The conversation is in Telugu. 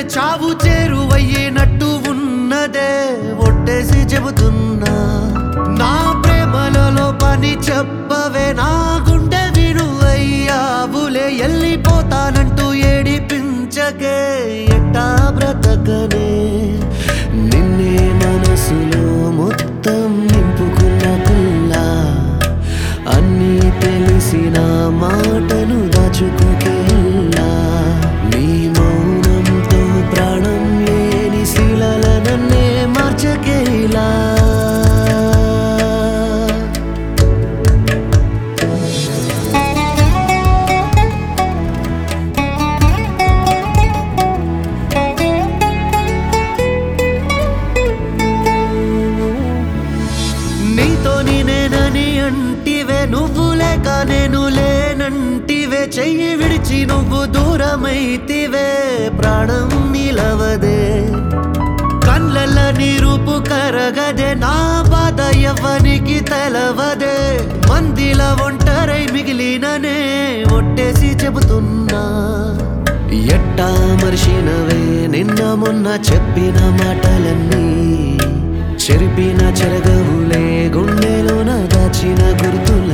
చావు చేరువయ్యేనట్టు ఉన్నదే ఒట్టేసి చెబుతున్నా నా ప్రేమలలో పని చెప్పవే నా గుండె విను అయ్యావులే వెళ్ళిపోతానంటూ ఏడిపించకే ఎట్టా బ్రతకనే నిన్నే మనసులో మొత్తం నింపుకున్న పిల్ల అన్నీ తెలిసిన మాటను దాచుకోకేలా నీ మౌనంతో ప్రాణం లేని శిలల నన్నే మార్చకేలా నీతో నేనని అంటివే నువ్వు లేక నేను లేనంటివే చెయ్యి విడిచి నువ్వు దూరమైతివే ప్రాణం నిలవదే కళ్ళల్ల నీరుపు కరగదే నా బాధ ఎవ్వనికి తెలవదే మందిల ఒంటరై మిగిలిననే ఒట్టేసి చెబుతున్నా ఎట్టా మర్చినవే నిన్న మొన్న చెప్పిన మాటలన్నీ చెరిపిన చెరగవులే గుండెలోన దాచిన గుర్తులు